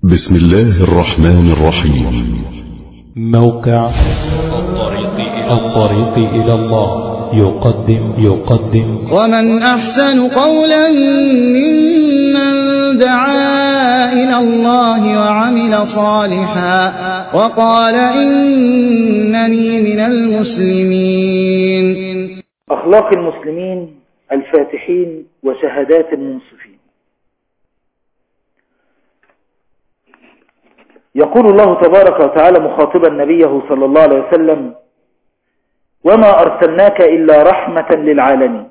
بسم الله الرحمن الرحيم موقع الطريق إلى, الطريق إلى الله يقدم يقدم ومن أحسن قولا ممن دعا إلى الله وعمل صالحا وقال إنني من المسلمين أخلاق المسلمين الفاتحين وشهادات المنصفين يقول الله تبارك وتعالى مخاطبا نبيه صلى الله عليه وسلم وما أرسلناك إلا رحمة للعالمين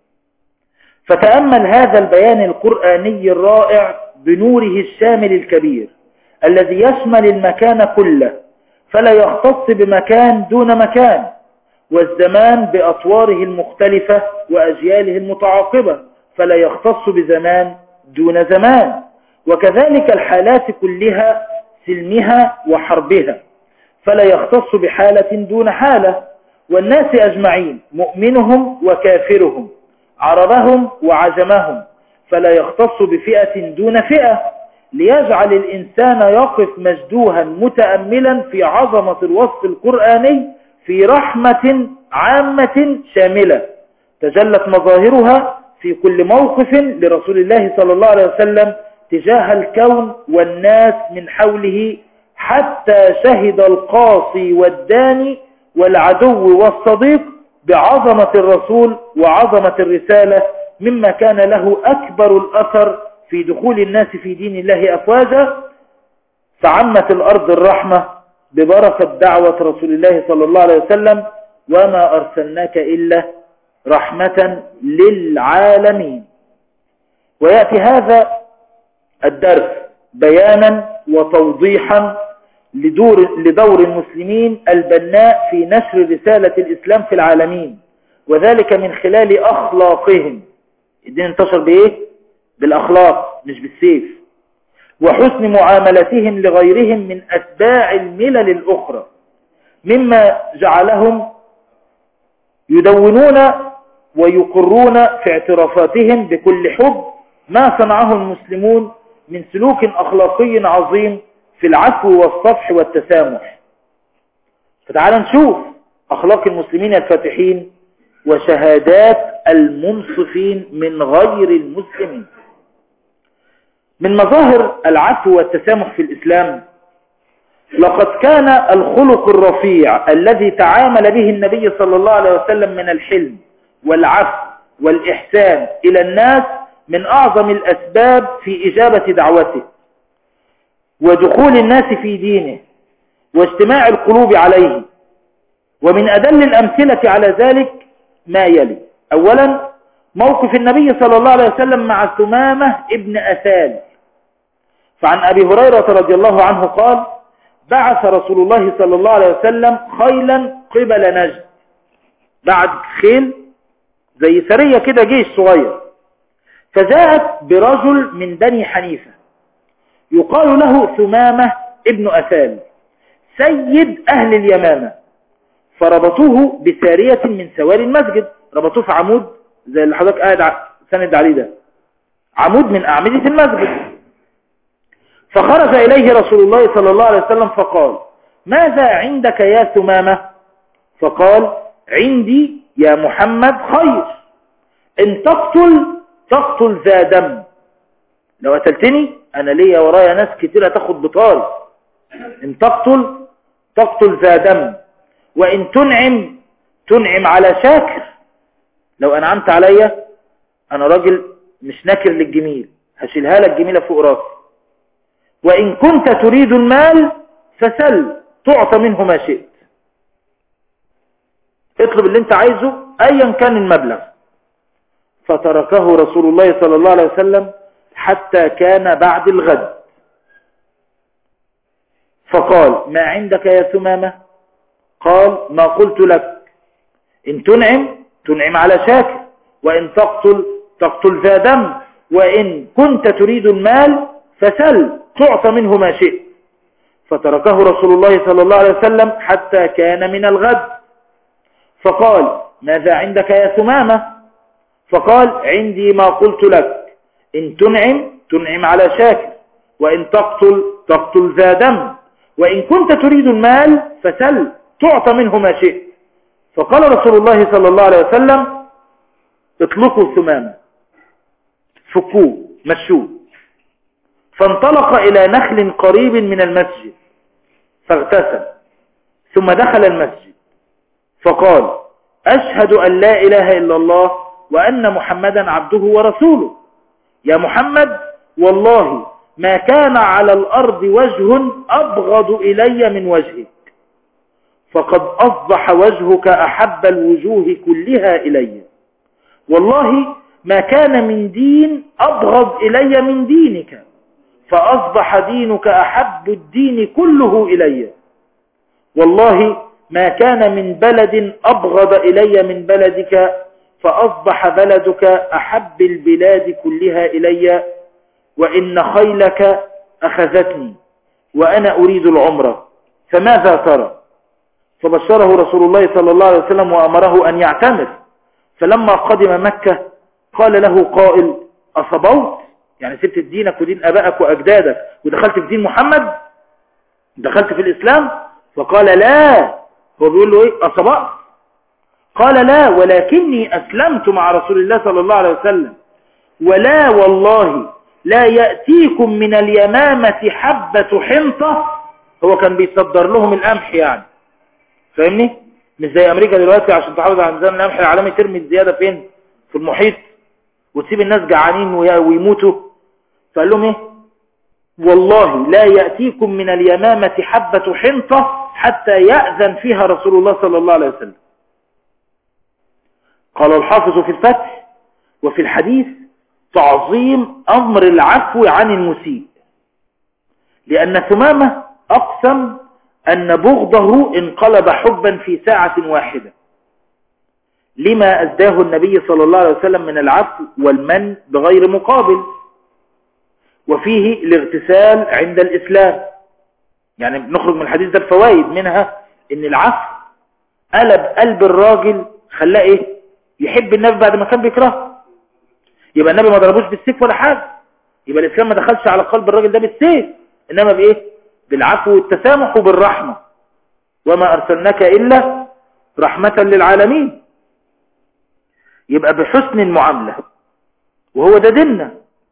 فتأمل هذا البيان القرآني الرائع بنوره الشامل الكبير الذي يشمل المكان كله فلا يختص بمكان دون مكان والزمان بأطواره المختلفة وأجياله المتعاقبة فلا يختص بزمان دون زمان وكذلك الحالات كلها سلمها وحربها فلا يختص بحالة دون حالة والناس أجمعين مؤمنهم وكافرهم عربهم وعجمهم فلا يختص بفئة دون فئة ليجعل الإنسان يقف مجدوها متأملا في عظمة الوصف القرآني في رحمة عامة شاملة تجلت مظاهرها في كل موقف لرسول الله صلى الله عليه وسلم تجاه الكون والناس من حوله حتى شهد القاصي والداني والعدو والصديق بعظمة الرسول وعظمة الرسالة مما كان له أكبر الأثر في دخول الناس في دين الله أفواجا فعمت الأرض الرحمة ببركة دعوة رسول الله صلى الله عليه وسلم وما أرسلناك إلا رحمة للعالمين ويأتي هذا الدرس بيانا وتوضيحا لدور, لدور المسلمين البناء في نشر رسالة الإسلام في العالمين وذلك من خلال أخلاقهم الدين انتشر بإيه؟ بالأخلاق مش بالسيف وحسن معاملتهم لغيرهم من أتباع الملل الأخرى مما جعلهم يدونون ويقرون في اعترافاتهم بكل حب ما صنعه المسلمون من سلوك أخلاقي عظيم في العفو والصفح والتسامح فتعال نشوف أخلاق المسلمين الفاتحين وشهادات المنصفين من غير المسلمين من مظاهر العفو والتسامح في الإسلام لقد كان الخلق الرفيع الذي تعامل به النبي صلى الله عليه وسلم من الحلم والعفو والإحسان إلى الناس من أعظم الأسباب في إجابة دعوته ودخول الناس في دينه واجتماع القلوب عليه ومن أدل الأمثلة على ذلك ما يلي أولا موقف النبي صلى الله عليه وسلم مع ثمامة ابن أثال فعن أبي هريرة رضي الله عنه قال بعث رسول الله صلى الله عليه وسلم خيلا قبل نجد بعد خيل زي سرية كده جيش صغير فجاءت برجل من بني حنيفة يقال له ثمامة ابن أثال سيد أهل اليمامة فربطوه بسارية من سواري المسجد ربطوه في عمود زي اللي حضرتك قاعد سند عليه ده عمود من أعمدة المسجد فخرج إليه رسول الله صلى الله عليه وسلم فقال ماذا عندك يا ثمامة فقال عندي يا محمد خير إن تقتل تقتل ذا دم لو قتلتني أنا ليا ورايا ناس كتير هتاخد بطال إن تقتل تقتل ذا دم وإن تنعم تنعم على شاكر لو أنعمت عليا أنا راجل مش ناكر للجميل هشيلها لك جميلة فوق راسي وإن كنت تريد المال فسل تعطى منه ما شئت اطلب اللي انت عايزه ايا كان المبلغ فتركه رسول الله صلى الله عليه وسلم حتى كان بعد الغد فقال ما عندك يا ثمامة قال ما قلت لك إن تنعم تنعم على شاكر وإن تقتل تقتل ذا دم وإن كنت تريد المال فسل تعطى منه ما شئت فتركه رسول الله صلى الله عليه وسلم حتى كان من الغد فقال ماذا عندك يا ثمامة فقال عندي ما قلت لك إن تنعم تنعم على شاكر وإن تقتل تقتل ذا دم وإن كنت تريد المال فسل تعطى منه ما شئت فقال رسول الله صلى الله عليه وسلم اطلقوا ثمامة فكوه مشوه فانطلق إلى نخل قريب من المسجد فاغتسل ثم دخل المسجد فقال أشهد أن لا إله إلا الله وأن محمدا عبده ورسوله يا محمد والله ما كان على الأرض وجه أبغض إلي من وجهك فقد أصبح وجهك أحب الوجوه كلها إلي والله ما كان من دين أبغض إلي من دينك فأصبح دينك أحب الدين كله إلي والله ما كان من بلد أبغض إلي من بلدك فأصبح بلدك أحب البلاد كلها إلي وإن خيلك أخذتني وأنا أريد العمرة فماذا ترى فبشره رسول الله صلى الله عليه وسلم وأمره أن يعتمر فلما قدم مكة قال له قائل أصبوت يعني سبت دينك ودين أبائك وأجدادك ودخلت في دين محمد دخلت في الإسلام فقال لا هو بيقول له إيه أصبأت قال لا ولكني أسلمت مع رسول الله صلى الله عليه وسلم ولا والله لا يأتيكم من اليمامة حبة حنطة هو كان بيصدر لهم القمح يعني فاهمني مش زي أمريكا دلوقتي عشان تحافظ على نظام القمح العالمي ترمي الزيادة فين في المحيط وتسيب الناس جعانين ويموتوا فقال لهم ايه والله لا يأتيكم من اليمامة حبة حنطة حتى يأذن فيها رسول الله صلى الله عليه وسلم قال الحافظ في الفتح وفي الحديث تعظيم أمر العفو عن المسيء لأن ثمامة أقسم أن بغضه انقلب حبا في ساعة واحدة لما أزداه النبي صلى الله عليه وسلم من العفو والمن بغير مقابل وفيه الاغتسال عند الإسلام يعني نخرج من الحديث ده بفوائد منها ان العفو قلب قلب الراجل خلاه ايه يحب النبي بعد ما كان بيكرهه يبقى النبي ما ضربوش بالسيف ولا حاجة يبقى الإسلام ما دخلش على قلب الراجل ده بالسيف إنما بإيه بالعفو والتسامح وبالرحمة وما أرسلناك إلا رحمة للعالمين يبقى بحسن المعاملة وهو ده ديننا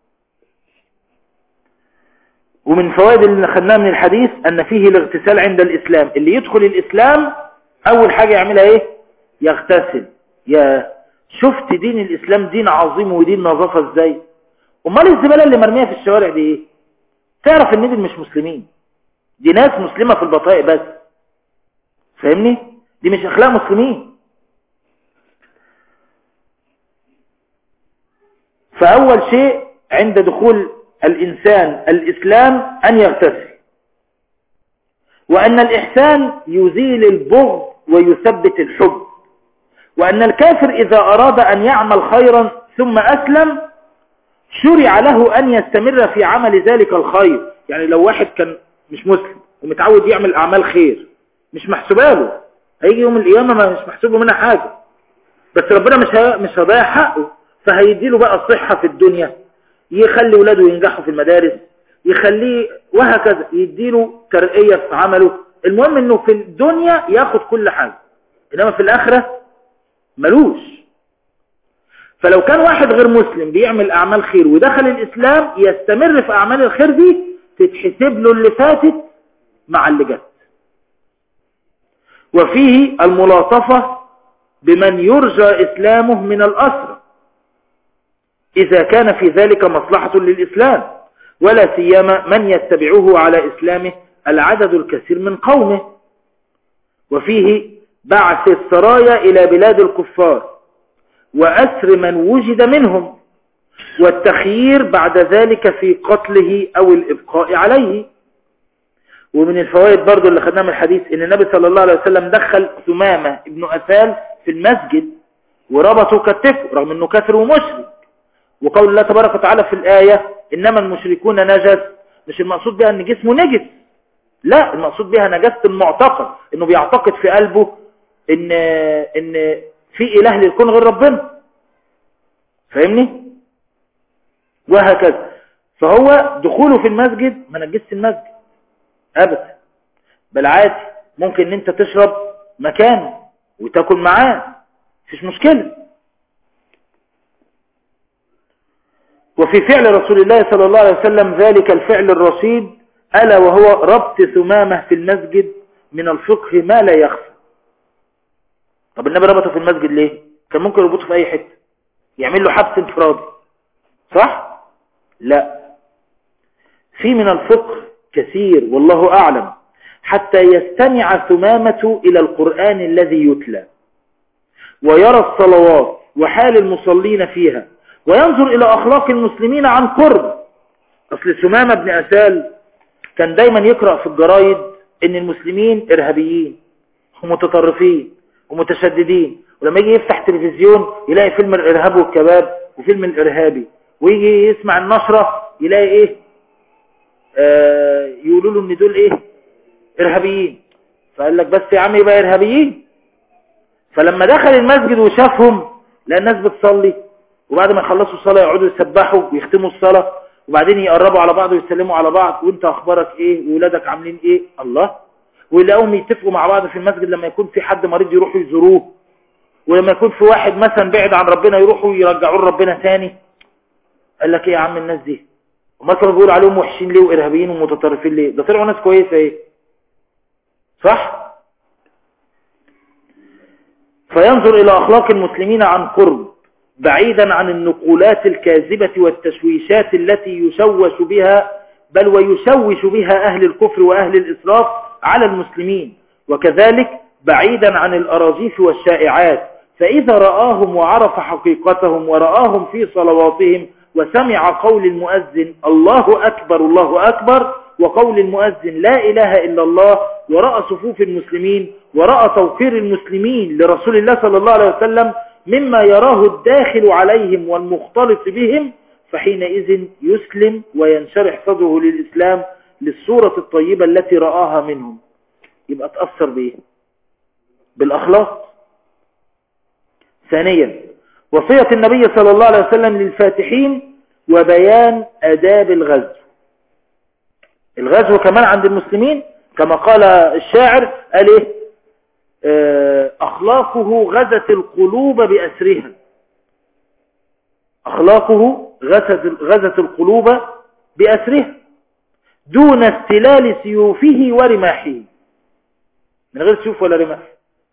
ومن فوائد اللي خدناها من الحديث أن فيه الاغتسال عند الإسلام اللي يدخل الإسلام أول حاجة يعملها إيه يغتسل يا شفت دين الإسلام دين عظيم ودين نظافة إزاي أمال الزبالة اللي مرمية في الشوارع دي إيه تعرف إن دي مش مسلمين دي ناس مسلمة في البطائق بس فاهمني دي مش أخلاق مسلمين فأول شيء عند دخول الإنسان الإسلام أن يغتسل وأن الإحسان يزيل البغض ويثبت الحب وأن الكافر إذا أراد أن يعمل خيرا ثم أسلم شرع له أن يستمر في عمل ذلك الخير يعني لو واحد كان مش مسلم ومتعود يعمل أعمال خير مش محسوبه له هيجي يوم القيامة ما مش محسوبه منها حاجة بس ربنا مش مش هيضيع حقه فهيديله بقى الصحة في الدنيا يخلي ولاده ينجحوا في المدارس يخليه وهكذا يديله ترقية في عمله المهم انه في الدنيا ياخد كل حاجة انما في الاخرة ملوش فلو كان واحد غير مسلم بيعمل اعمال خير ودخل الاسلام يستمر في اعمال الخير دي تتحسب له اللي فاتت مع اللي جت وفيه الملاطفة بمن يرجى اسلامه من الاسرى إذا كان في ذلك مصلحة للإسلام ولا سيما من يتبعه على إسلامه العدد الكثير من قومه وفيه بعث السرايا إلى بلاد الكفار وأسر من وجد منهم والتخيير بعد ذلك في قتله أو الإبقاء عليه ومن الفوائد برضو اللي خدناها من الحديث إن النبي صلى الله عليه وسلم دخل ثمامة ابن أثال في المسجد وربطه كتفه رغم أنه كافر ومشرك وقول الله تبارك وتعالى في الآية إنما المشركون نجس مش المقصود بها أن جسمه نجس لا المقصود بها نجاسة المعتقد إنه بيعتقد في قلبه إن, إن في إله للكون غير ربنا فاهمني وهكذا فهو دخوله في المسجد ما نجس المسجد ابدا بل عادي ممكن ان انت تشرب مكانه وتاكل معاه مفيش مشكلة وفي فعل رسول الله صلى الله عليه وسلم ذلك الفعل الرشيد ألا وهو ربط ثمامة في المسجد من الفقه ما لا يخفى طب النبي ربطه في المسجد ليه كان ممكن يربطه في اي حتة يعمل له حبس انفرادي صح لا في من الفقه كثير والله أعلم حتى يستمع ثمامة إلى القرآن الذي يتلى ويرى الصلوات وحال المصلين فيها وينظر إلى أخلاق المسلمين عن قرب أصل ثمامة بن أسال كان دايما يقرأ في الجرايد إن المسلمين إرهابيين ومتطرفين ومتشددين ولما يجي يفتح تلفزيون يلاقي فيلم الإرهاب والكباب وفيلم الإرهابي ويجي يسمع النشرة يلاقي إيه آه يقولوا له إن دول إيه إرهابيين فقال لك بس يا عم يبقى إرهابيين فلما دخل المسجد وشافهم لقى الناس بتصلي وبعد ما يخلصوا الصلاة يقعدوا يسبحوا ويختموا الصلاة وبعدين يقربوا على بعض ويسلموا على بعض وانت اخبارك ايه وولادك عاملين ايه الله ويلاقوهم يتفقوا مع بعض في المسجد لما يكون في حد مريض يروحوا يزوروه ولما يكون في واحد مثلا بعد عن ربنا يروحوا يرجعوه لربنا تاني قال لك ايه يا عم الناس دي وما كانوا بيقولوا عليهم وحشين ليه وارهابيين ومتطرفين ليه ده طلعوا ناس كويسه ايه صح فينظر إلى أخلاق المسلمين عن قرب بعيدا عن النقولات الكاذبة والتشويشات التي يشوش بها بل ويشوش بها أهل الكفر وأهل الإسراف على المسلمين وكذلك بعيدا عن الأراجيف والشائعات فإذا رآهم وعرف حقيقتهم ورآهم في صلواتهم وسمع قول المؤذن الله أكبر الله أكبر وقول المؤذن لا إله إلا الله ورأى صفوف المسلمين ورأى توقير المسلمين لرسول الله صلى الله عليه وسلم مما يراه الداخل عليهم والمختلط بهم فحينئذ يسلم وينشرح صدره للإسلام للصورة الطيبة التي رآها منهم يبقى تأثر بإيه بالأخلاق ثانيا وصية النبي صلى الله عليه وسلم للفاتحين وبيان أداب الغزو الغزو كمان عند المسلمين كما قال الشاعر قال ايه اخلاقه غزت القلوب باسرها اخلاقه غزت, غزت القلوب باسرها دون استلال سيوفه ورماحه من غير سيوف ولا رماح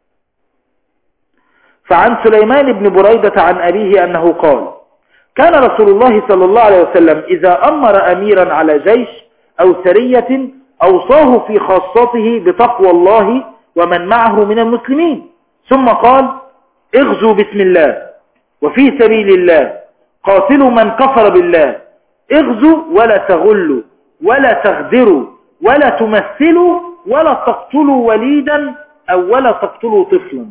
فعن سليمان بن بريدة عن أبيه أنه قال كان رسول الله صلى الله عليه وسلم إذا أمر أميرا على جيش أو سرية أوصاه في خاصته بتقوى الله ومن معه من المسلمين ثم قال اغزوا بسم الله وفي سبيل الله قاتلوا من كفر بالله اغزوا ولا تغلوا ولا تغدروا ولا تمثلوا ولا تقتلوا وليدا أو ولا تقتلوا طفلا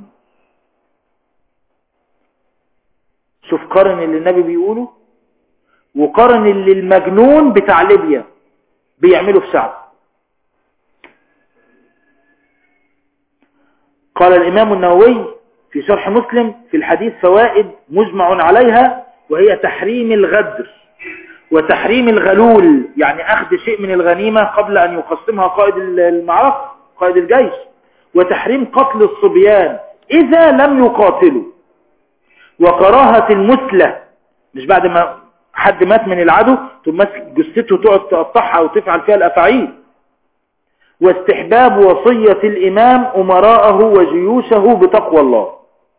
شوف قارن اللي النبي بيقوله وقارن اللي المجنون بتاع ليبيا بيعمله في شعب قال الإمام النووي في شرح مسلم في الحديث فوائد مجمع عليها وهي تحريم الغدر وتحريم الغلول يعني أخذ شيء من الغنيمة قبل أن يقسمها قائد المعركة قائد الجيش وتحريم قتل الصبيان إذا لم يقاتلوا وكراهة المثلة مش بعد ما حد مات من العدو ثم ماسك جثته تقعد تقطعها وتفعل فيها الأفاعيل واستحباب وصية الإمام أمراءه وجيوشه بتقوى الله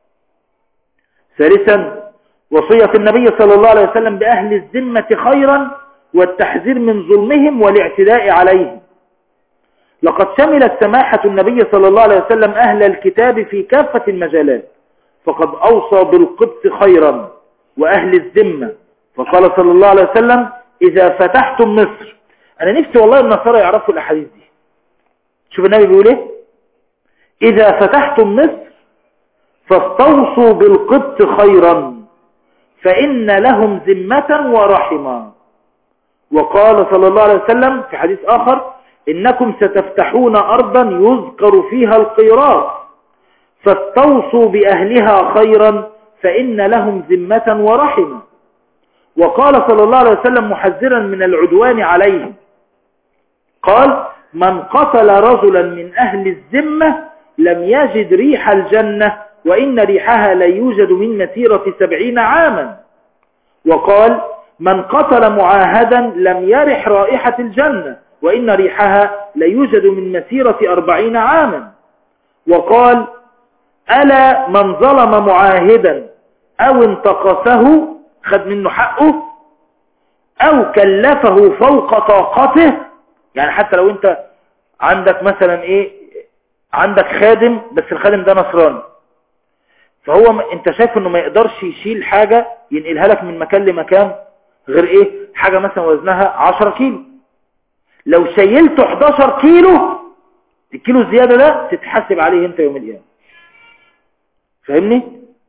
ثالثا وصية النبي صلى الله عليه وسلم بأهل الذمة خيرا والتحذير من ظلمهم والاعتداء عليهم لقد شملت سماحة النبي صلى الله عليه وسلم أهل الكتاب في كافة المجالات فقد أوصى بالقدس خيرا وأهل الذمة فقال صلى الله عليه وسلم إذا فتحتم مصر أنا نفسي والله النصارى يعرفوا الأحاديث دي شوف النبي بيقول إيه إذا فتحتم مصر فاستوصوا بالقدس خيرا فإن لهم ذمة ورحمة وقال صلى الله عليه وسلم في حديث آخر إنكم ستفتحون أرضا يذكر فيها القيراط فاستوصوا بأهلها خيرا فإن لهم ذمة ورحمة وقال صلى الله عليه وسلم محذرا من العدوان عليهم قال من قتل رجلا من أهل الذمة لم يجد ريح الجنة وإن ريحها لا يوجد من مسيرة سبعين عاما وقال من قتل معاهدا لم يرح رائحة الجنة وإن ريحها لا يوجد من مسيرة أربعين عاما وقال ألا من ظلم معاهدا أو انتقصه خد منه حقه أو كلفه فوق طاقته يعني حتى لو أنت عندك مثلا إيه عندك خادم بس الخادم ده نصراني فهو م... انت شايف انه ما يقدرش يشيل حاجة ينقلها لك من مكان لمكان غير ايه حاجة مثلا وزنها 10 كيلو لو شيلته 11 كيلو الكيلو الزيادة ده تتحاسب عليه انت يوم القيامة فاهمني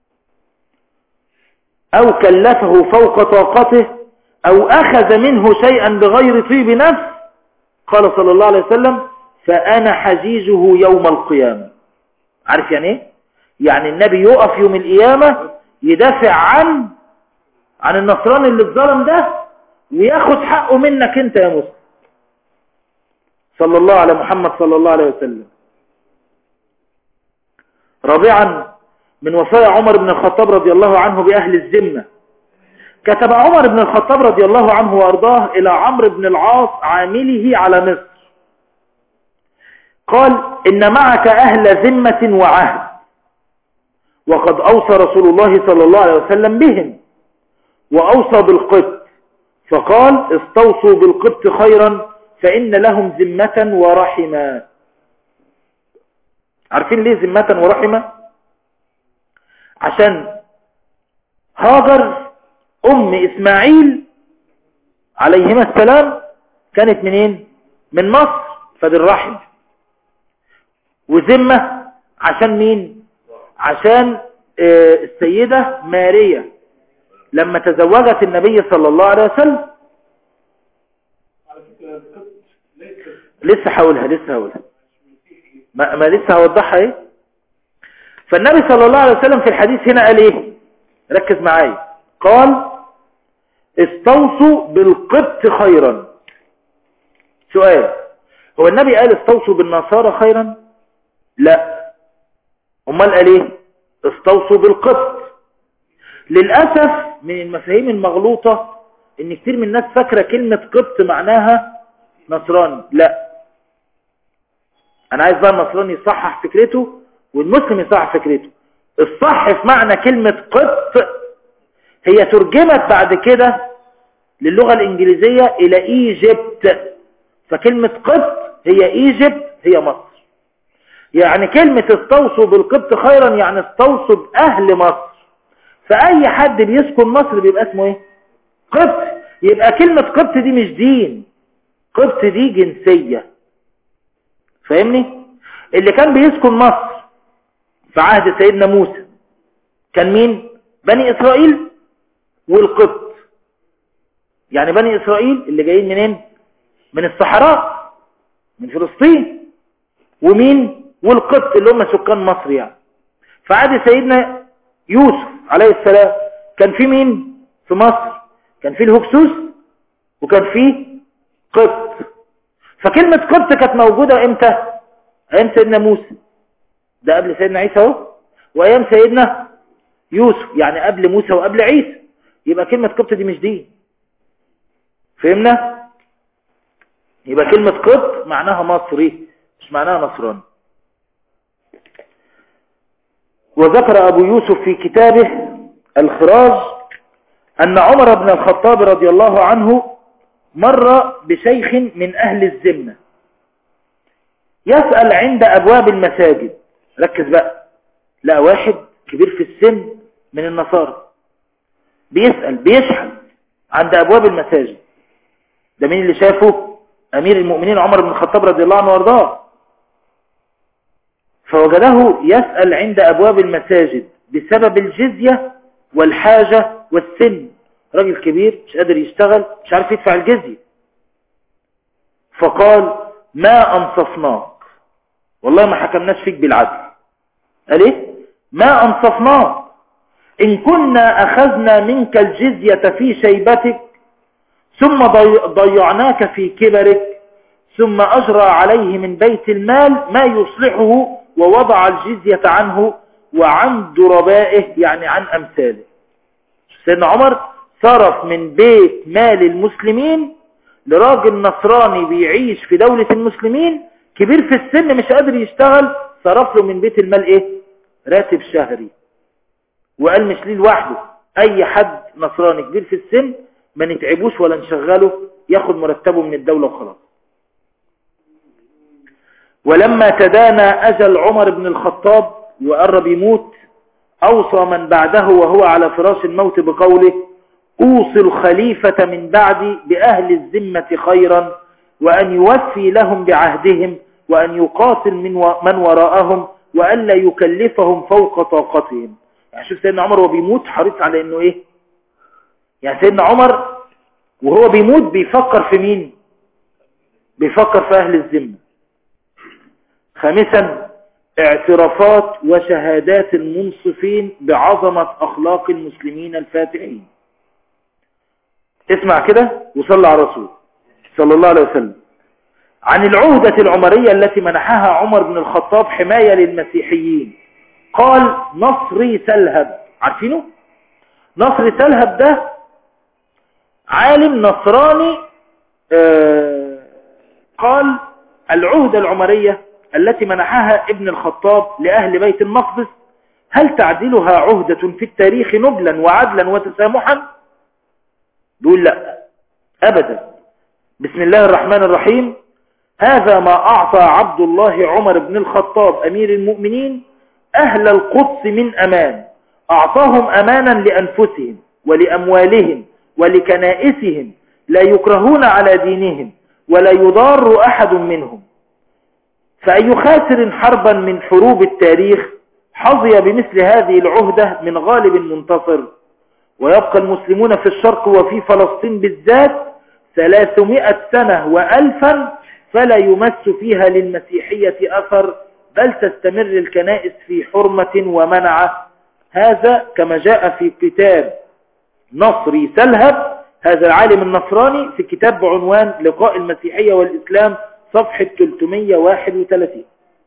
او كلفه فوق طاقته او اخذ منه شيئا بغير طيب نفس قال صلى الله عليه وسلم فانا حجيجه يوم القيامة عارف يعني ايه يعني النبي يقف يوم القيامة يدافع عن عن النصراني اللي اتظلم ده وياخد حقه منك انت يا مسلم صلى الله على محمد صلى الله عليه وسلم رابعا من وصايا عمر بن الخطاب رضي الله عنه بأهل الذمة كتب عمر بن الخطاب رضي الله عنه وأرضاه إلى عمرو بن العاص عامله على مصر قال إن معك أهل ذمة وعهد وقد أوصى رسول الله صلى الله عليه وسلم بهم وأوصى بالقبط فقال استوصوا بالقبط خيرا فإن لهم ذمة ورحمة عارفين ليه ذمة ورحمة عشان هاجر أم إسماعيل عليهما السلام كانت منين من مصر فدي الرحم وذمة عشان مين عشان السيدة ماريا لما تزوجت النبي صلى الله عليه وسلم لسه هقولها لسه هقولها ما, ما لسه هوضحها ايه فالنبي صلى الله عليه وسلم في الحديث هنا قال ايه ركز معايا قال استوصوا بالقبط خيرا سؤال هو النبي قال استوصوا بالنصارى خيرا لا امال قال ايه استوصوا بالقبط للأسف من المفاهيم المغلوطة ان كتير من الناس فاكرة كلمة قبط معناها نصراني لا انا عايز بقى النصراني يصحح فكرته والمسلم يصحح فكرته الصح في معنى كلمة قبط هي ترجمت بعد كده للغة الانجليزية الى ايجيبت فكلمة قبط هي ايجيبت هي مصر يعني كلمة استوصوا بالقبط خيرا يعني استوصوا باهل مصر فاي حد بيسكن مصر بيبقى اسمه ايه قبط يبقى كلمة قبط دي مش دين قبط دي جنسية فاهمني اللي كان بيسكن مصر في عهد سيدنا موسى كان مين بني اسرائيل والقبط يعني بني اسرائيل اللي جايين منين من الصحراء من فلسطين ومين والقبط اللي هم سكان مصر يعني في عهد سيدنا يوسف عليه السلام كان في مين في مصر كان في الهكسوس وكان في قبط فكلمة قبط كانت موجودة امتى ايام سيدنا موسى ده قبل سيدنا عيسى اهو وايام سيدنا يوسف يعني قبل موسى وقبل عيسى يبقى كلمة قبط دي مش دين فهمنا يبقى كلمة قبط معناها مصري مش معناها نصراني وذكر أبو يوسف في كتابه الخراج أن عمر بن الخطاب رضي الله عنه مر بشيخ من أهل الذمة يسأل عند أبواب المساجد ركز بقى لا واحد كبير في السن من النصارى بيسأل بيشحن عند أبواب المساجد ده مين اللي شافه أمير المؤمنين عمر بن الخطاب رضي الله عنه وارضاه فوجده يسأل عند أبواب المساجد بسبب الجزية والحاجة والسن راجل كبير مش قادر يشتغل مش عارف يدفع الجزية فقال ما أنصفناك والله ما حكمناش فيك بالعدل قال ايه ما أنصفناك إن كنا أخذنا منك الجزية في شيبتك ثم ضيعناك في كبرك ثم أجرى عليه من بيت المال ما يصلحه ووضع الجزية عنه وعن دربائه يعني عن أمثاله سيدنا عمر صرف من بيت مال المسلمين لراجل نصراني بيعيش في دولة المسلمين كبير في السن مش قادر يشتغل صرف له من بيت المال ايه راتب شهري وقال مش ليه لوحده اي حد نصراني كبير في السن ما نتعبوش ولا نشغله ياخد مرتبه من الدولة وخلاص ولما تدانى أجل عمر بن الخطاب وقرب يموت أوصى من بعده وهو على فراش الموت بقوله أوصي الخليفة من بعدي بأهل الذمة خيرا وأن يوفي لهم بعهدهم وأن يقاتل من, و... من وراءهم وألا يكلفهم فوق طاقتهم يعني شوف سيدنا عمر وهو بيموت حريص على أنه إيه يعني سيدنا عمر وهو بيموت بيفكر في مين بيفكر في أهل الذمة خامسا اعترافات وشهادات المنصفين بعظمة أخلاق المسلمين الفاتحين اسمع كده وصلى على الرسول صلى الله عليه وسلم عن العهدة العمرية التي منحها عمر بن الخطاب حماية للمسيحيين قال نصري سلهب عارفينه نصري سلهب ده عالم نصراني آه قال العهدة العمرية التي منحها ابن الخطاب لأهل بيت المقدس هل تعدلها عهدة في التاريخ نبلا وعدلا وتسامحا بيقول لا أبدا بسم الله الرحمن الرحيم هذا ما أعطى عبد الله عمر بن الخطاب أمير المؤمنين أهل القدس من أمان أعطاهم أمانا لأنفسهم ولأموالهم ولكنائسهم لا يكرهون على دينهم ولا يضار أحد منهم فأي خاسر حربا من حروب التاريخ حظي بمثل هذه العهدة من غالب منتصر ويبقى المسلمون في الشرق وفي فلسطين بالذات ثلاثمائة سنة وألفا فلا يمس فيها للمسيحية أثر بل تستمر الكنائس في حرمة ومنعة هذا كما جاء في كتاب نصري سلهب هذا العالم النصراني في كتاب بعنوان لقاء المسيحية والإسلام صفحة 331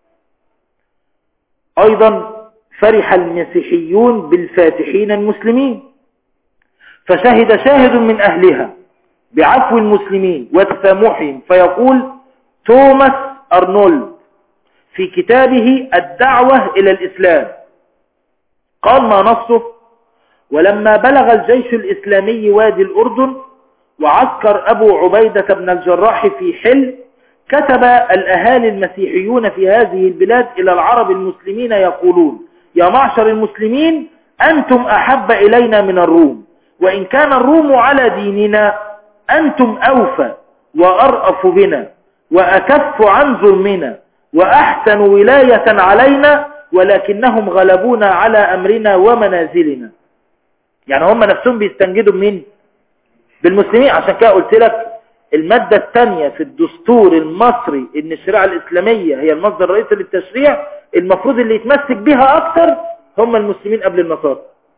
أيضا فرح المسيحيون بالفاتحين المسلمين فشهد شاهد من أهلها بعفو المسلمين وتسامحهم فيقول توماس أرنولد في كتابه الدعوة إلى الإسلام قال ما نصه ولما بلغ الجيش الإسلامي وادي الأردن وعسكر أبو عبيدة بن الجراح في حل كتب الأهالي المسيحيون في هذه البلاد إلى العرب المسلمين يقولون يا معشر المسلمين أنتم أحب إلينا من الروم وإن كان الروم على ديننا أنتم أوفى وأرأف بنا وأكف عن ظلمنا وأحسن ولاية علينا ولكنهم غلبونا على أمرنا ومنازلنا يعني هم نفسهم بيستنجدوا بمين بالمسلمين عشان كده قلت لك المادة الثانية في الدستور المصري ان الشريعة الإسلامية هي المصدر الرئيسي للتشريع المفروض اللي يتمسك بها أكثر هم المسلمين قبل النصارى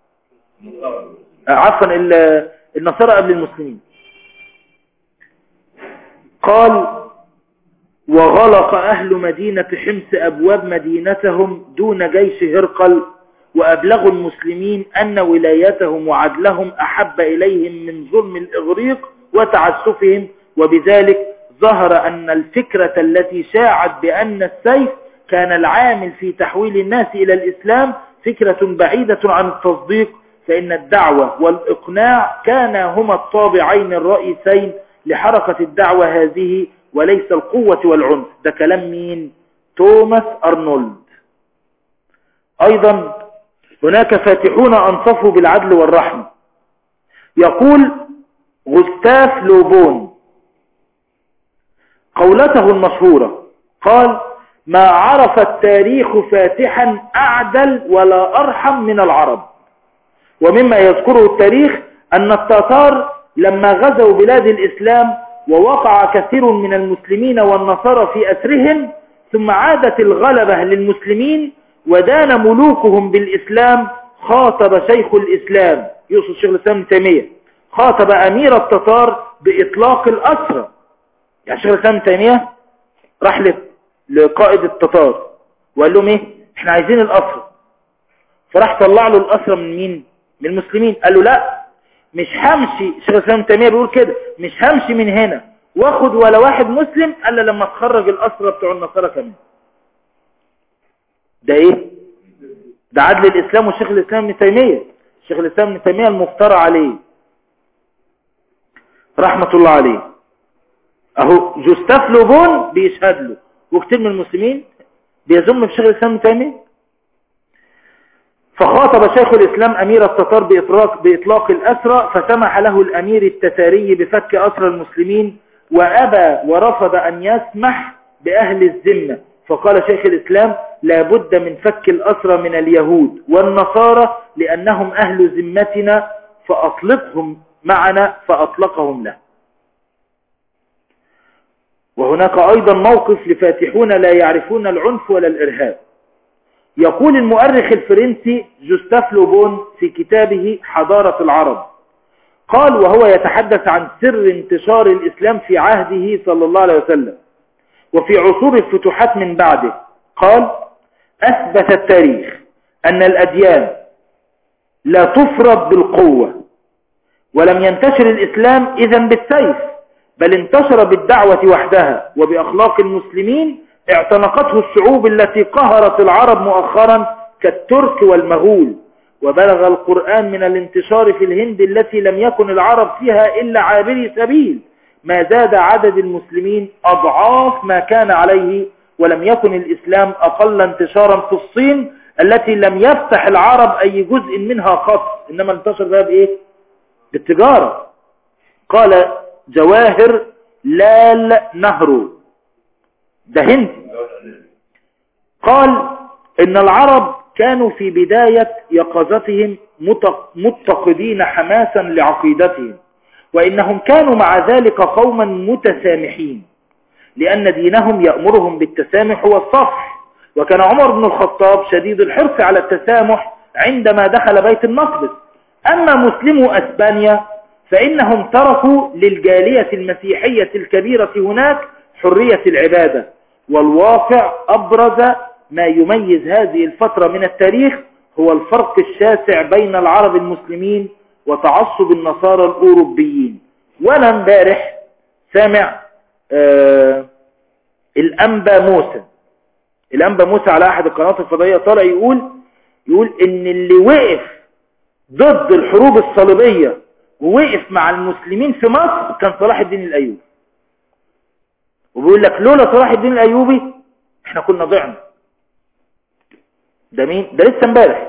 عفوا النصارى قبل المسلمين قال وغلق أهل مدينة حمص أبواب مدينتهم دون جيش هرقل وأبلغوا المسلمين أن ولايتهم وعدلهم أحب إليهم من ظلم الإغريق وتعسفهم وبذلك ظهر أن الفكرة التي شاعت بأن السيف كان العامل في تحويل الناس إلى الإسلام فكرة بعيدة عن التصديق فإن الدعوة والإقناع كانا هما الطابعين الرئيسين لحركة الدعوة هذه وليس القوة والعنف ده كلام مين توماس أرنولد أيضا هناك فاتحون أنصفوا بالعدل والرحمة يقول غستاف لوبون قولته المشهورة قال ما عرف التاريخ فاتحا أعدل ولا أرحم من العرب ومما يذكره التاريخ أن التتار لما غزوا بلاد الإسلام ووقع كثير من المسلمين والنصارى في أسرهم ثم عادت الغلبة للمسلمين ودان ملوكهم بالإسلام خاطب شيخ الإسلام يقصد شيخ الإسلام تيمية خاطب أمير التتار بإطلاق الأسرى يعني شيخ الإسلام تيمية راح لقائد التتار وقال لهم ايه احنا عايزين الأسرة فراح طلع له الأسرة من مين من المسلمين قال له لا مش همشي شيخ الإسلام تيمية بيقول كده مش همشي من هنا واخد ولا واحد مسلم الا لما تخرج الأسرة بتوع النصارى كمان ده ايه ده عدل الإسلام والشيخ الإسلام ابن تيمية الشيخ الإسلام ابن تيمية المفترى عليه رحمة الله عليه اهو جوستاف لوبون بيشهد له وكتير من المسلمين بيزم في شيخ الإسلام ابن تيمية فخاطب شيخ الإسلام أمير التتار بإطلاق, بإطلاق الأسرى فسمح له الأمير التتاري بفك أسرى المسلمين وأبى ورفض أن يسمح بأهل الذمة فقال شيخ الإسلام لا بد من فك الأسرى من اليهود والنصارى لأنهم أهل ذمتنا فأطلقهم معنا فأطلقهم له وهناك أيضا موقف لفاتحون لا يعرفون العنف ولا الإرهاب يقول المؤرخ الفرنسي جوستاف لوبون في كتابه حضارة العرب قال وهو يتحدث عن سر انتشار الإسلام في عهده صلى الله عليه وسلم وفي عصور الفتوحات من بعده قال أثبت التاريخ أن الأديان لا تفرض بالقوة ولم ينتشر الإسلام إذا بالسيف بل انتشر بالدعوة وحدها وبأخلاق المسلمين اعتنقته الشعوب التي قهرت العرب مؤخرا كالترك والمغول وبلغ القرآن من الانتشار في الهند التي لم يكن العرب فيها إلا عابري سبيل ما زاد عدد المسلمين أضعاف ما كان عليه ولم يكن الإسلام أقل انتشارا في الصين التي لم يفتح العرب أي جزء منها قط إنما انتشر بها بإيه؟ بالتجارة قال جواهر لال نهرو ده هند قال إن العرب كانوا في بداية يقظتهم متقدين حماسا لعقيدتهم وإنهم كانوا مع ذلك قوما متسامحين لأن دينهم يأمرهم بالتسامح والصفح وكان عمر بن الخطاب شديد الحرص على التسامح عندما دخل بيت المقدس أما مسلمو أسبانيا فإنهم تركوا للجالية المسيحية الكبيرة هناك حرية العبادة والواقع أبرز ما يميز هذه الفترة من التاريخ هو الفرق الشاسع بين العرب المسلمين وتعصب النصارى الأوروبيين وأنا امبارح سامع آه الأنبا موسى الأنبا موسى على أحد القنوات الفضائية طالع يقول يقول إن اللي وقف ضد الحروب الصليبية ووقف مع المسلمين في مصر كان صلاح الدين الأيوبي وبيقول لك لولا صلاح الدين الأيوبي احنا كنا ضعنا ده مين ده لسه امبارح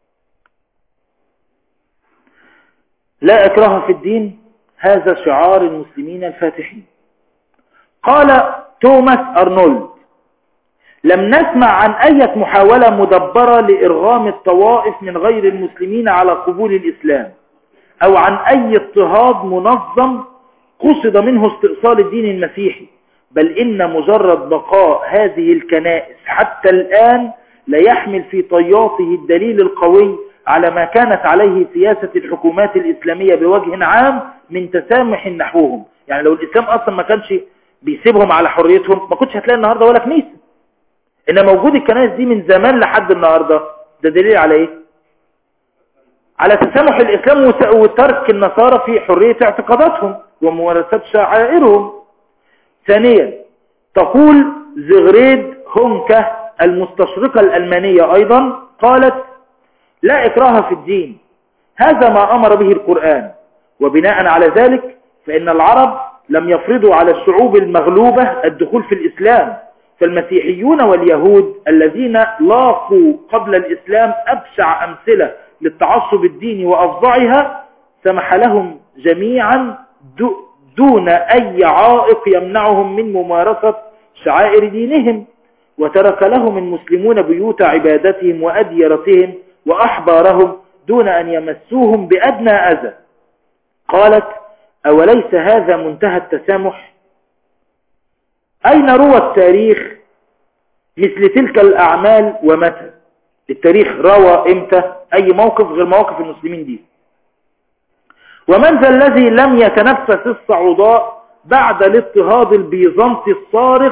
لا اكراه في الدين هذا شعار المسلمين الفاتحين قال توماس أرنولد لم نسمع عن أي محاولة مدبرة لإرغام الطوائف من غير المسلمين على قبول الإسلام أو عن أي اضطهاد منظم قصد منه استئصال الدين المسيحي بل إن مجرد بقاء هذه الكنائس حتى الآن لا يحمل في طياته الدليل القوي على ما كانت عليه سياسة الحكومات الإسلامية بوجه عام من تسامح نحوهم يعني لو الإسلام أصلا ما كانش بيسيبهم على حريتهم ما كنتش هتلاقي النهاردة ولا كنيسة إن موجود الكنائس دي من زمان لحد النهاردة ده دليل على إيه على تسامح الإسلام وترك النصارى في حرية اعتقاداتهم وممارسات شعائرهم ثانيا تقول زغريد هونكا المستشرقة الألمانية أيضا قالت لا إكراه في الدين هذا ما أمر به القرآن وبناء على ذلك فإن العرب لم يفرضوا على الشعوب المغلوبة الدخول في الإسلام فالمسيحيون واليهود الذين لاقوا قبل الإسلام أبشع أمثلة للتعصب الديني وأفظعها سمح لهم جميعا دون أي عائق يمنعهم من ممارسة شعائر دينهم وترك لهم المسلمون بيوت عبادتهم وأديرتهم وأحبارهم دون أن يمسوهم بأدنى أذى قالت أوليس هذا منتهى التسامح أين روى التاريخ مثل تلك الأعمال ومتى التاريخ روى إمتى أي موقف غير مواقف المسلمين دي ومن ذا الذي لم يتنفس الصعوداء بعد الاضطهاد البيزنطي الصارخ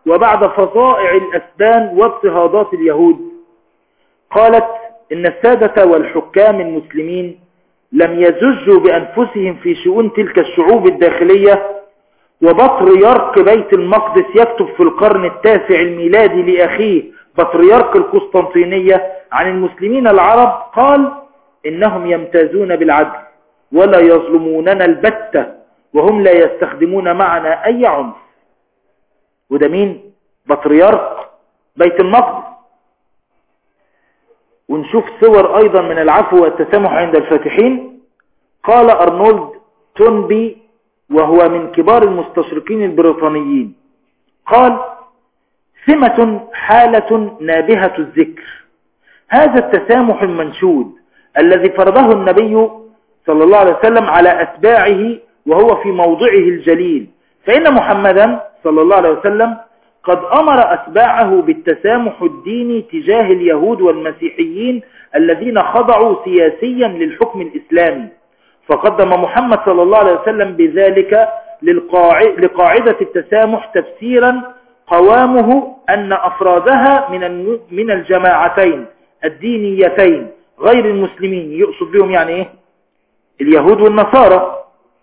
وبعد فظائع الأسبان واضطهادات اليهود قالت إن السادة والحكام المسلمين لم يزجوا بأنفسهم في شؤون تلك الشعوب الداخلية وبطريرك بيت المقدس يكتب في القرن التاسع الميلادي لأخيه بطريرك القسطنطينية عن المسلمين العرب قال إنهم يمتازون بالعدل ولا يظلموننا البتة وهم لا يستخدمون معنا أي عنف وده مين بطريرك بيت المقدس ونشوف صور أيضا من العفو والتسامح عند الفاتحين قال أرنولد تونبي وهو من كبار المستشرقين البريطانيين قال سمة حالة نابهة الذكر هذا التسامح المنشود الذي فرضه النبي صلى الله عليه وسلم على أتباعه وهو في موضعه الجليل فإن محمدا صلى الله عليه وسلم قد أمر أتباعه بالتسامح الديني تجاه اليهود والمسيحيين الذين خضعوا سياسيا للحكم الإسلامي فقدم محمد صلى الله عليه وسلم بذلك لقاعدة التسامح تفسيرا قوامه أن أفرادها من من الجماعتين الدينيتين غير المسلمين يقصد بهم يعني إيه اليهود والنصارى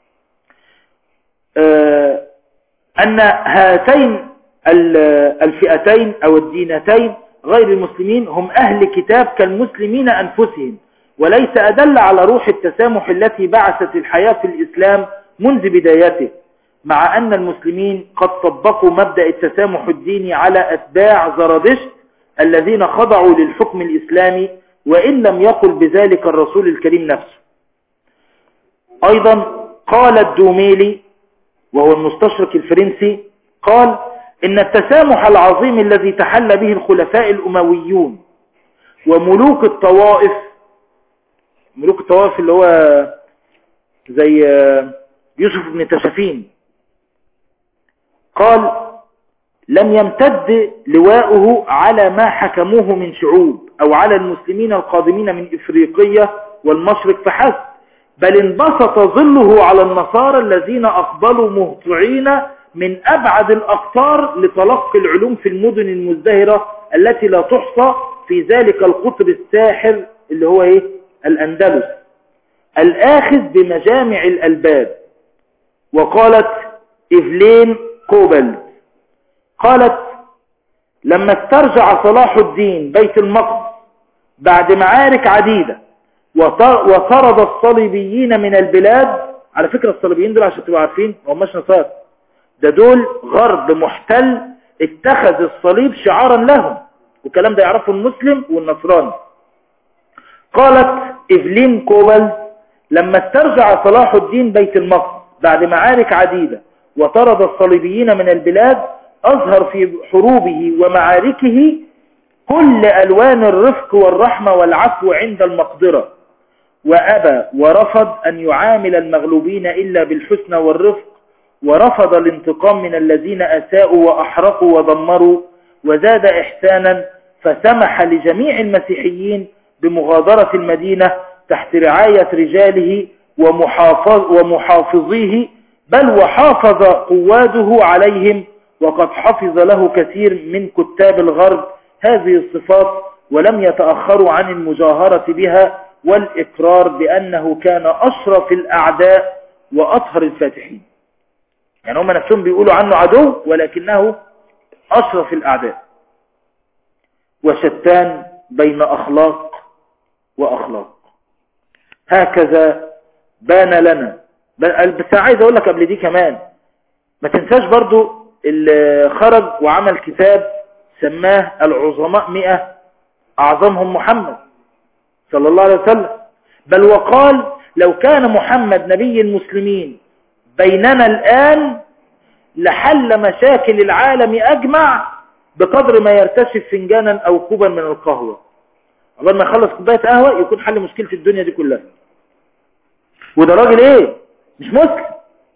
آه أن هاتين الفئتين أو الدينتين غير المسلمين هم أهل كتاب كالمسلمين أنفسهم وليس أدل على روح التسامح التي بعثت الحياة في الإسلام منذ بدايته مع أن المسلمين قد طبقوا مبدأ التسامح الديني على أتباع زرادشت الذين خضعوا للحكم الإسلامي وإن لم يقل بذلك الرسول الكريم نفسه أيضا قال الدوميلي وهو المستشرق الفرنسي قال إن التسامح العظيم الذي تحل به الخلفاء الأمويون وملوك الطوائف ملوك الطوائف اللي هو زي يوسف بن تشفين قال لم يمتد لواؤه على ما حكموه من شعوب أو على المسلمين القادمين من إفريقية والمشرق فحسب بل انبسط ظله على النصارى الذين أقبلوا مهطعين من أبعد الأقطار لتلقي العلوم في المدن المزدهرة التي لا تحصى في ذلك القطر الساحر اللي هو إيه؟ الأندلس الآخذ بمجامع الألباب وقالت إفلين كوبل قالت لما استرجع صلاح الدين بيت المقدس بعد معارك عديدة وطرد الصليبيين من البلاد على فكرة الصليبيين دول عشان تبقوا عارفين هم مش نصارى ده دول غرب محتل اتخذ الصليب شعارا لهم والكلام ده يعرفه المسلم والنصراني قالت إفلين كوبل لما استرجع صلاح الدين بيت المقدس بعد معارك عديدة وطرد الصليبيين من البلاد أظهر في حروبه ومعاركه كل ألوان الرفق والرحمة والعفو عند المقدرة وأبى ورفض أن يعامل المغلوبين إلا بالحسنى والرفق ورفض الانتقام من الذين أساءوا وأحرقوا ودمروا وزاد إحسانا فسمح لجميع المسيحيين بمغادرة المدينة تحت رعاية رجاله ومحافظ ومحافظيه بل وحافظ قواده عليهم وقد حفظ له كثير من كتاب الغرب هذه الصفات ولم يتأخروا عن المجاهرة بها والإقرار بأنه كان أشرف الأعداء وأطهر الفاتحين يعني هم نفسهم بيقولوا عنه عدو ولكنه أشرف الأعداء وشتان بين أخلاق وأخلاق هكذا بان لنا بس عايز أقول لك قبل دي كمان ما تنساش برضو اللي خرج وعمل كتاب سماه العظماء مئة أعظمهم محمد صلى الله عليه وسلم بل وقال لو كان محمد نبي المسلمين بيننا الآن لحل مشاكل العالم أجمع بقدر ما يرتشف فنجانا أو كوبا من القهوة قبل ما يخلص كوباية قهوة يكون حل مشكلة الدنيا دي كلها وده راجل ايه مش مسلم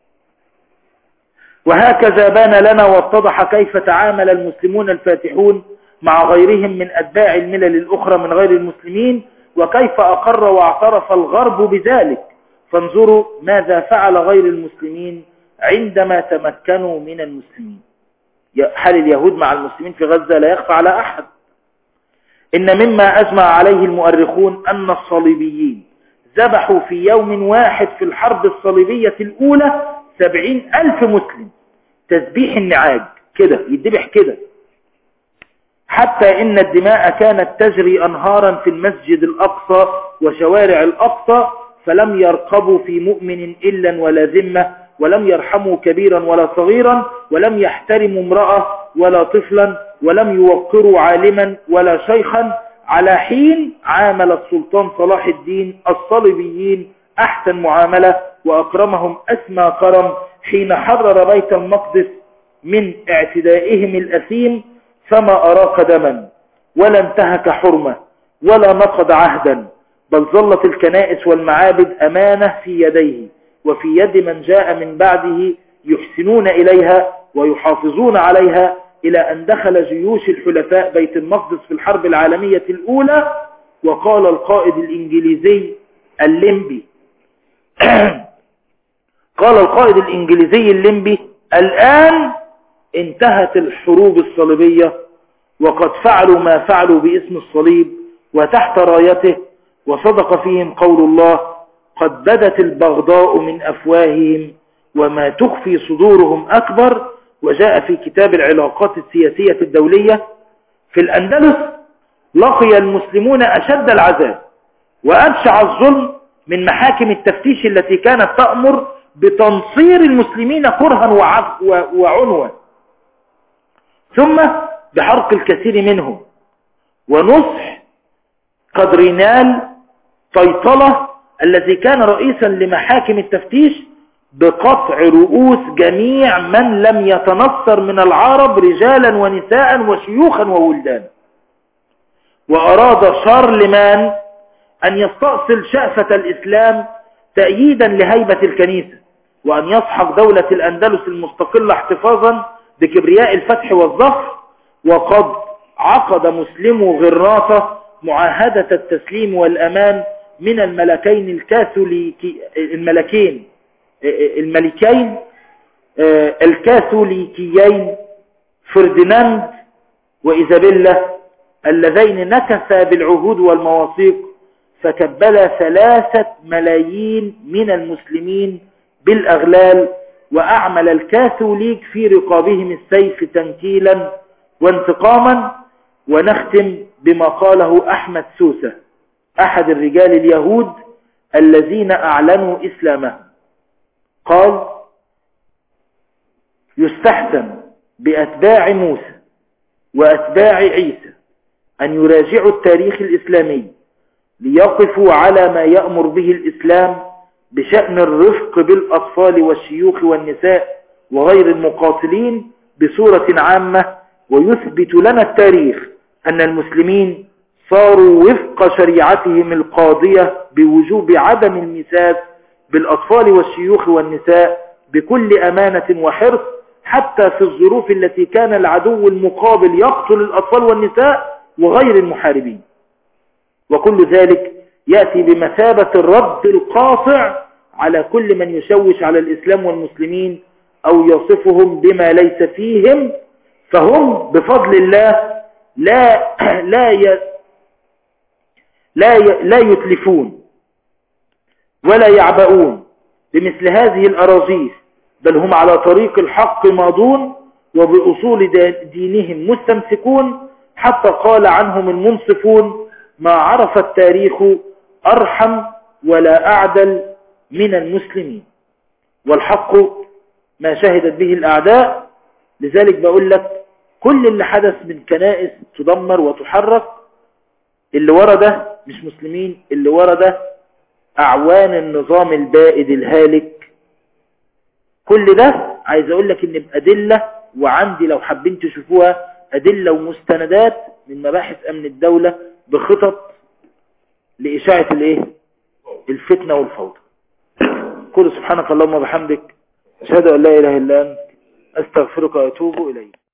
وهكذا بان لنا واتضح كيف تعامل المسلمون الفاتحون مع غيرهم من أتباع الملل الأخرى من غير المسلمين وكيف أقر واعترف الغرب بذلك فانظروا ماذا فعل غير المسلمين عندما تمكنوا من المسلمين حال اليهود مع المسلمين في غزة لا يخفى على أحد إن مما أجمع عليه المؤرخون أن الصليبيين ذبحوا في يوم واحد في الحرب الصليبية الأولى سبعين ألف مسلم تذبيح النعاج كده يدبح كده حتى إن الدماء كانت تجري أنهارا في المسجد الأقصى وشوارع الأقصى فلم يرقبوا في مؤمن إلا ولا ذمة ولم يرحموا كبيرا ولا صغيرا ولم يحترموا امرأة ولا طفلا ولم يوقروا عالما ولا شيخا على حين عامل السلطان صلاح الدين الصليبيين أحسن معاملة وأكرمهم أسمى كرم حين حرر بيت المقدس من اعتدائهم الأثيم فما أراق دما ولا انتهك حرمة ولا نقض عهدا بل ظلت الكنائس والمعابد أمانة في يديه وفي يد من جاء من بعده يحسنون إليها ويحافظون عليها إلى أن دخل جيوش الحلفاء بيت المقدس في الحرب العالمية الأولى وقال القائد الإنجليزي الليمبي قال القائد الإنجليزي الليمبي الآن انتهت الحروب الصليبية وقد فعلوا ما فعلوا باسم الصليب وتحت رايته وصدق فيهم قول الله قد بدت البغضاء من أفواههم وما تخفي صدورهم أكبر وجاء في كتاب العلاقات السياسية الدولية في الأندلس لقي المسلمون أشد العذاب وأبشع الظلم من محاكم التفتيش التي كانت تأمر بتنصير المسلمين كرها وعنوا ثم بحرق الكثير منهم ونصح قدرينال طيطلة الذي كان رئيسا لمحاكم التفتيش بقطع رؤوس جميع من لم يتنصر من العرب رجالا ونساء وشيوخا وولدان وأراد شارلمان أن يستأصل شأفة الإسلام تأييدا لهيبة الكنيسة وأن يسحق دولة الأندلس المستقلة احتفاظا بكبرياء الفتح والظفر وقد عقد مسلمو غراطة معاهدة التسليم والأمان من الملكين الكاثوليكي الملكين الملكين الكاثوليكيين فرديناند وإيزابيلا اللذين نكثا بالعهود والمواثيق فكبلا ثلاثة ملايين من المسلمين بالأغلال وأعمل الكاثوليك في رقابهم السيف تنكيلا وانتقاما ونختم بما قاله أحمد سوسة أحد الرجال اليهود الذين أعلنوا إسلامهم قال يستحسن بأتباع موسى وأتباع عيسى أن يراجعوا التاريخ الإسلامي ليقفوا على ما يأمر به الإسلام بشأن الرفق بالأطفال والشيوخ والنساء وغير المقاتلين بصورة عامة ويثبت لنا التاريخ أن المسلمين صاروا وفق شريعتهم القاضية بوجوب عدم المساس بالأطفال والشيوخ والنساء بكل أمانة وحرص حتى في الظروف التي كان العدو المقابل يقتل الأطفال والنساء وغير المحاربين وكل ذلك يأتي بمثابة الرد القاطع على كل من يشوش على الإسلام والمسلمين أو يصفهم بما ليس فيهم فهم بفضل الله لا لا ي... لا ي... لا يتلفون ولا يعبؤون بمثل هذه الأراضيس بل هم على طريق الحق ماضون وبأصول دينهم مستمسكون حتى قال عنهم المنصفون ما عرف التاريخ أرحم ولا أعدل من المسلمين والحق ما شهدت به الأعداء لذلك بقول لك كل اللي حدث من كنائس تدمر وتحرك اللي ورا ده مش مسلمين اللي ورا ده أعوان النظام البائد الهالك كل ده عايز أقول لك إن بأدلة وعندي لو حابين تشوفوها أدلة ومستندات من مباحث أمن الدولة بخطط لإشاعة الإيه الفتنة والفوضى كل سبحانك اللهم وبحمدك أشهد أن لا إله إلا أنت أستغفرك وأتوب إليك